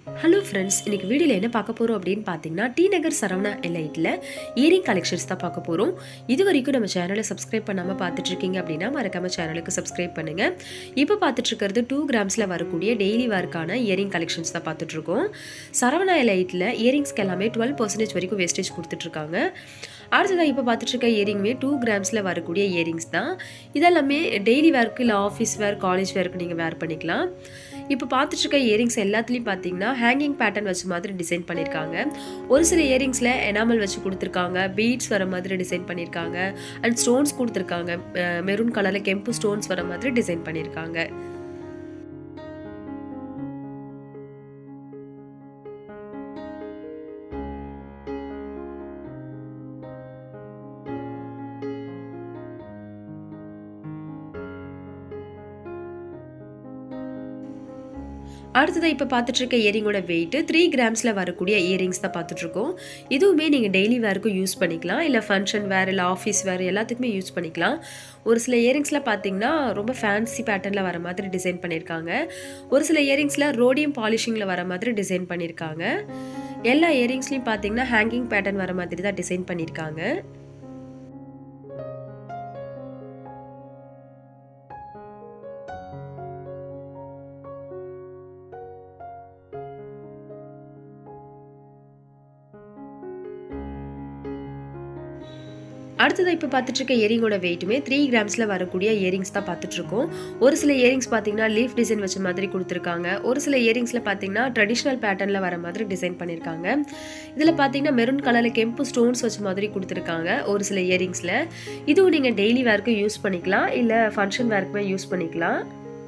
hello friends இன்னைக்கு வீடியோவில் என்ன பார்க்க போகிறோம் அப்படின்னு பார்த்தீங்கன்னா டி நகர் சரவணா எலைட்டில் இயரிங் கலெக்ஷன்ஸ் தான் பார்க்க போகிறோம் இது வரைக்கும் நம்ம சேனலை சப்ஸ்கிரைப் பண்ணாமல் பார்த்துட்டு இருக்கீங்க அப்படின்னா மறக்காம சேனலுக்கு சப்ஸ்கிரைப் பண்ணுங்கள் இப்போ பார்த்துட்டு இருக்கிறது டூ கிராம்ஸில் வரக்கூடிய டெய்லி வேர்க்கான இயரிங் கலெக்ஷன்ஸ் தான் பார்த்துட்டு இருக்கோம் சரவணா எலைட்டில் இயரிங்ஸ்க்கு எல்லாமே டுவெல் பர்சன்டேஜ் வரைக்கும் வேஸ்டேஜ் கொடுத்துட்ருக்காங்க அடுத்ததாக இப்போ பார்த்துட்டு இருக்க இயரிங்குமே டூ கிராம்ஸில் வரக்கூடிய இயரிங்ஸ் தான் இதெல்லாமே டெய்லி வேர்க்கு இல்லை ஆஃபீஸ் வேர் காலேஜ் வேர்க்கு நீங்கள் வேர் பண்ணிக்கலாம் இப்போ பார்த்துட்டு இருக்க இயரிங்ஸ் எல்லாத்துலேயும் பார்த்தீங்கன்னா ஹேங்கிங் பேட்டர்ன் வச்ச மாதிரி டிசைன் பண்ணியிருக்காங்க ஒரு சில இயரிங்ஸில் எனாமல் வச்சு கொடுத்துருக்காங்க பீட்ஸ் வர மாதிரி டிசைன் பண்ணியிருக்காங்க அண்ட் ஸ்டோன்ஸ் கொடுத்துருக்காங்க மெரூன் கலரில் கெம்பு ஸ்டோன்ஸ் வர மாதிரி டிசைன் பண்ணியிருக்காங்க அடுத்ததாக இப்போ பார்த்துட்டு இருக்க இயரிங்கோட வெயிட்டு த்ரீ கிராம்ஸில் வரக்கூடிய இயரிங்ஸ் தான் பார்த்துட்ருக்கோம் இதுவுமே நீங்கள் டெய்லி வேருக்கும் யூஸ் பண்ணிக்கலாம் இல்லை ஃபங்க்ஷன் வேர் இல்லை ஆஃபீஸ் வேர் எல்லாத்துக்குமே யூஸ் பண்ணிக்கலாம் ஒரு சில இயரிங்ஸில் பார்த்தீங்கன்னா ரொம்ப ஃபேன்சி பேட்டர்னில் வர மாதிரி டிசைன் பண்ணியிருக்காங்க ஒரு சில இயரிங்ஸில் ரோடியம் பாலிஷிங்கில் வர மாதிரி டிசைன் பண்ணியிருக்காங்க எல்லா இயரிங்ஸ்லையும் பார்த்தீங்கன்னா ஹேங்கிங் பேட்டர்ன் வர மாதிரி தான் டிசைன் பண்ணியிருக்காங்க அடுத்ததாக இப்போ பார்த்துட்டு இருக்க இயரிங்கோட வெயிட்டுமே த்ரீ கிராம்ஸில் வரக்கூடிய இயரிங்ஸ் தான் பார்த்துட்ருக்கோம் ஒரு சில இயரிங்ஸ் பார்த்தீங்கன்னா லீஃப் டிசைன் வச்ச மாதிரி கொடுத்துருக்காங்க ஒரு சில இயரிங்ஸில் பார்த்தீங்கன்னா ட்ரெடிஷ்னல் பேட்டர்னில் வர மாதிரி டிசைன் பண்ணியிருக்காங்க இதில் பார்த்தீங்கன்னா மெரூன் கலரில் கெம்பு ஸ்டோன்ஸ் வச்ச மாதிரி கொடுத்துருக்காங்க ஒரு சில இயரிங்ஸில் இதுவும் நீங்கள் டெய்லி வேர்க்கும் யூஸ் பண்ணிக்கலாம் இல்லை ஃபங்க்ஷன் வேர்க்குமே யூஸ் பண்ணிக்கலாம்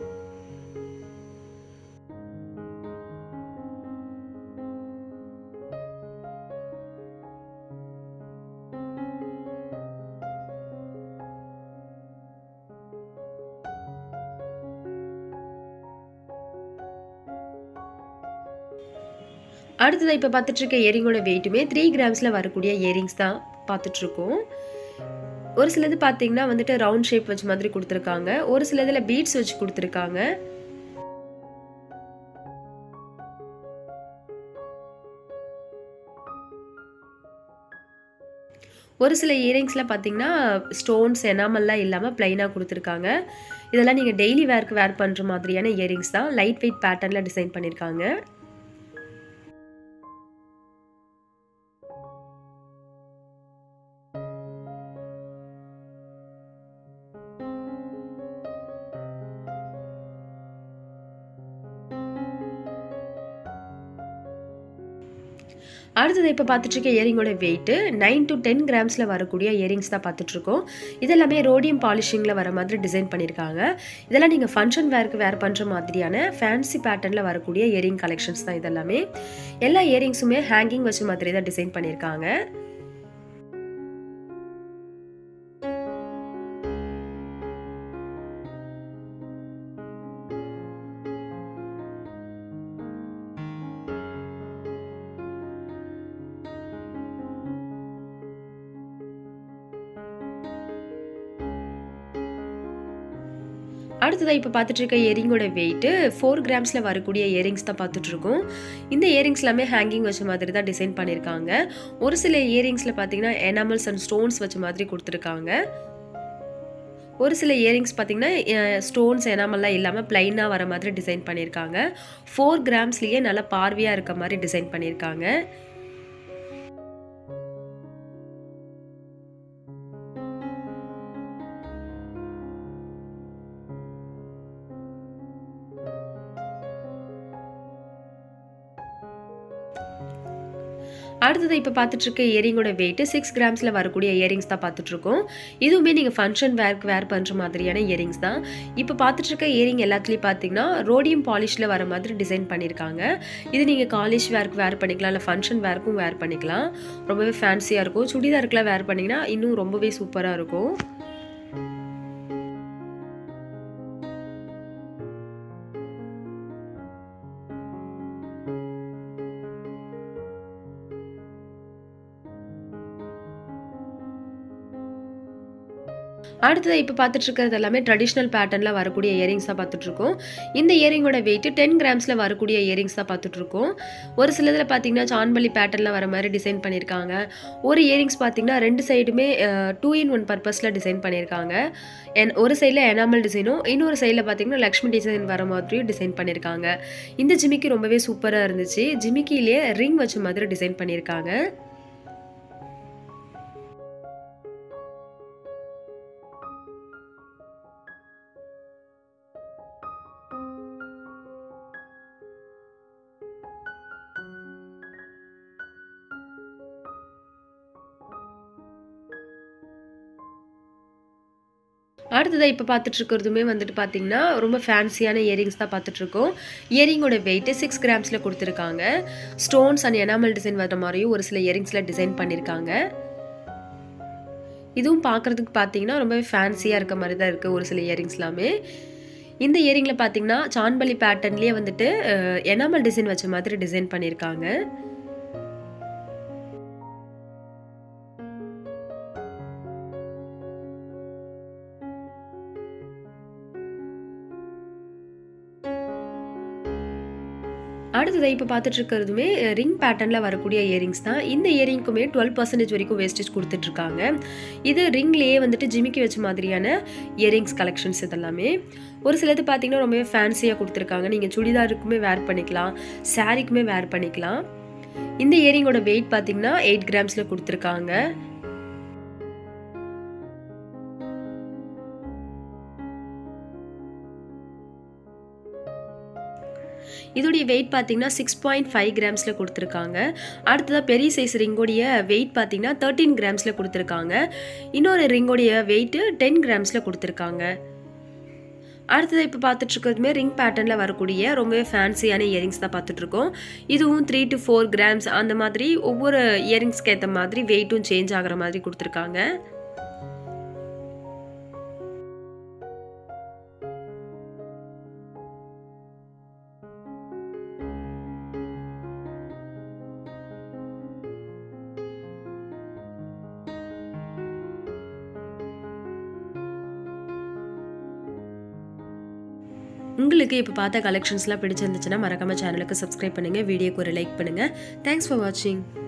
அடுத்ததாக இப்போ பார்த்துட்டு இருக்க இயரிங்கோட வெயிட்டுமே த்ரீ கிராம்ஸில் வரக்கூடிய இயரிங்ஸ் தான் பார்த்துட்ருக்கோம் ஒரு சிலது பார்த்தீங்கன்னா வந்துட்டு ரவுண்ட் ஷேப் வச்ச மாதிரி கொடுத்துருக்காங்க ஒரு சில இதில் பீட்ஸ் வச்சு கொடுத்துருக்காங்க ஒரு சில இயரிங்ஸில் பார்த்தீங்கன்னா ஸ்டோன்ஸ் எனாமல்லாம் இல்லாமல் ப்ளைனாக கொடுத்துருக்காங்க இதெல்லாம் நீங்கள் டெய்லி வேர்க்கு வேர் பண்ணுற மாதிரியான இயரிங்ஸ் தான் லைட் வெயிட் பேட்டர்னில் டிசைன் பண்ணியிருக்காங்க அடுத்தது இப்போ பார்த்துட்டு இருக்க இயரிங்கோட வெயிட்டு நைன் டு டென் கிராம்ஸில் வரக்கூடிய இயரிங்ஸ் தான் பார்த்துட்ருக்கோம் இதெல்லாமே ரோடியம் பாலிஷிங்கில் வர மாதிரி டிசைன் பண்ணியிருக்காங்க இதெல்லாம் நீங்கள் ஃபங்க்ஷன் வேர்க்கு வேர் பண்ணுற மாதிரியான ஃபேன்சி பேட்டர்னில் வரக்கூடிய இயரிங் கலெக்ஷன்ஸ் தான் இதெல்லாமே எல்லா இயரிங்ஸுமே ஹேங்கிங் வச்ச மாதிரி தான் டிசைன் பண்ணியிருக்காங்க அடுத்ததாக இப்போ பார்த்துட்டு இருக்க இயரிங்கோட வெயிட்டு ஃபோர் கிராம்ஸில் வரக்கூடிய இயரிங்ஸ் தான் பார்த்துட்ருக்கோம் இந்த இயரிங்ஸ் எல்லாமே ஹேங்கிங் வச்ச மாதிரி தான் டிசைன் பண்ணியிருக்காங்க ஒரு சில இயரிங்ஸில் பார்த்தீங்கன்னா எனாமல்ஸ் அண்ட் ஸ்டோன்ஸ் வச்ச மாதிரி கொடுத்துருக்காங்க ஒரு சில இயரிங்ஸ் பார்த்தீங்கன்னா ஸ்டோன்ஸ் எனாமல்லாம் இல்லாமல் ப்ளைனாக வர மாதிரி டிசைன் பண்ணியிருக்காங்க ஃபோர் கிராம்ஸ்லேயே நல்லா பார்வையாக இருக்க மாதிரி டிசைன் பண்ணியிருக்காங்க அடுத்தது இப்போ பார்த்துட்டு இருக்க இயரிங்கோட வெயிட்டு சிக்ஸ் கிராம்ஸில் வரக்கூடிய இயரிங்ஸ் தான் பார்த்துட்ருக்கோம் இதுவுமே நீங்கள் ஃபங்க்ஷன் வேர்க்கு வேர் பண்ணுற மாதிரியான இயரிங்ஸ் தான் இப்போ பார்த்துட்டு இருக்க இயரிங் எல்லாத்துலேயும் பார்த்தீங்கன்னா ரோடியம் பாலிஷில் வர மாதிரி டிசைன் பண்ணியிருக்காங்க இது நீங்கள் காலேஜ் வேர்க்கு வேர் பண்ணிக்கலாம் இல்லை ஃபங்க்ஷன் வேர்க்கும் வேர் பண்ணிக்கலாம் ரொம்பவே ஃபேன்சியாக இருக்கும் சுடிதாருக்குலாம் வேர் பண்ணிங்கன்னா இன்னும் ரொம்பவே சூப்பராக இருக்கும் அடுத்தது இப்போ பார்த்துட்டு இருக்கிறது எல்லாமே ட்ரெடிஷ்னல் பேட்டர்னில் வரக்கூடிய இயரிங்ஸ் தான் பார்த்துட்ருக்கோம் இந்த இயரிங்கோட வெயிட் டென் கிராம்ஸில் வரக்கூடிய இயரிங்ஸ் தான் பார்த்துட்ருக்கோம் ஒரு சிலதில் பார்த்தீங்கன்னா சான்பள்ளி பேட்டர்னில் வர மாதிரி டிசைன் பண்ணியிருக்காங்க ஒரு இயரிங்ஸ் பார்த்தீங்கன்னா ரெண்டு சைடுமே டூ இன் ஒன் பர்பஸில் டிசைன் பண்ணியிருக்காங்க என் ஒரு சைடில் எனாமல் டிசைனும் இன்னொரு சைடில் பார்த்தீங்கன்னா லக்ஷ்மி டிசைன் வர மாதிரியும் டிசைன் பண்ணியிருக்காங்க இந்த ஜிமிக்கி ரொம்பவே சூப்பராக இருந்துச்சு ஜிமிக்கிலேயே ரிங் வச்ச மாதிரி டிசைன் பண்ணியிருக்காங்க அடுத்ததாக இப்போ பார்த்துட்டு இருக்கிறதுமே வந்துட்டு பார்த்தீங்கன்னா ரொம்ப ஃபேன்சியான இயரிங்ஸ் தான் பார்த்துட்ருக்கோம் இயரிங்கோட வெயிட்டு சிக்ஸ் கிராம்ஸில் கொடுத்துருக்காங்க ஸ்டோன்ஸ் அண்ட் எனாமல் டிசைன் வர மாதிரியும் ஒரு சில இயரிங்ஸில் டிசைன் பண்ணியிருக்காங்க இதுவும் பார்க்குறதுக்கு பார்த்தீங்கன்னா ரொம்பவே ஃபேன்சியாக இருக்க மாதிரி தான் இருக்குது ஒரு சில இயரிங்ஸ் எல்லாமே இந்த இயரிங்கில் பார்த்தீங்கன்னா சான்பள்ளி பேட்டர்ன்லேயே வந்துட்டு எனாமல் டிசைன் வச்ச மாதிரி டிசைன் பண்ணியிருக்காங்க அடுத்தது இப்போ பார்த்துட்டு இருக்கிறதுமே ரிங் பேட்டர்னில் வரக்கூடிய இயரிங்ஸ் தான் இந்த இயரிங்க்குமே டுவெல் பர்சன்டேஜ் வரைக்கும் வேஸ்டேஜ் கொடுத்துட்ருக்காங்க இது ரிங்லேயே வந்துட்டு ஜிமிக்கி வச்ச மாதிரியான இயரிங்ஸ் கலெக்ஷன்ஸ் இதெல்லாமே ஒரு சிலது பார்த்தீங்கன்னா ரொம்பவே ஃபேன்சியாக கொடுத்துருக்காங்க நீங்கள் சுடிதாருக்குமே வேர் பண்ணிக்கலாம் சாரீக்குமே வேர் பண்ணிக்கலாம் இந்த இயரிங்கோட வெயிட் பார்த்தீங்கன்னா எயிட் கிராம்ஸில் கொடுத்துருக்காங்க இதோடைய வெயிட் பார்த்தீங்கன்னா சிக்ஸ் பாயிண்ட் ஃபைவ் கிராம்ஸில் கொடுத்துருக்காங்க அடுத்ததாக பெரிய சைஸ் ரிங்கோடைய வெயிட் பார்த்தீங்கன்னா தேர்ட்டீன் கிராம்ஸில் கொடுத்துருக்காங்க இன்னொரு ரிங்கோடைய வெயிட்டு டென் கிராம்ஸில் கொடுத்துருக்காங்க அடுத்தது இப்போ பார்த்துட்டு இருக்கிறதுமே ரிங் பேட்டர்னில் வரக்கூடிய ரொம்பவே ஃபேன்சியான இயரிங்ஸ் தான் பார்த்துட்ருக்கோம் இதுவும் த்ரீ டு ஃபோர் கிராம்ஸ் அந்த மாதிரி ஒவ்வொரு இயரிங்ஸ்க்கு ஏற்ற மாதிரி வெயிட்டும் சேஞ்ச் ஆகிற மாதிரி கொடுத்துருக்காங்க உங்களுக்கு இப்போ பார்த்த கலெக்ஷன்ஸ்லாம் பிடிச்சிருந்துச்சுன்னா மறக்காம சேனலுக்கு சப்ஸ்கிரைப் பண்ணுங்கள் வீடியோக்கு ஒரு லைக் பண்ணுங்கள் தேங்க்ஸ் ஃபார் வாட்சிங்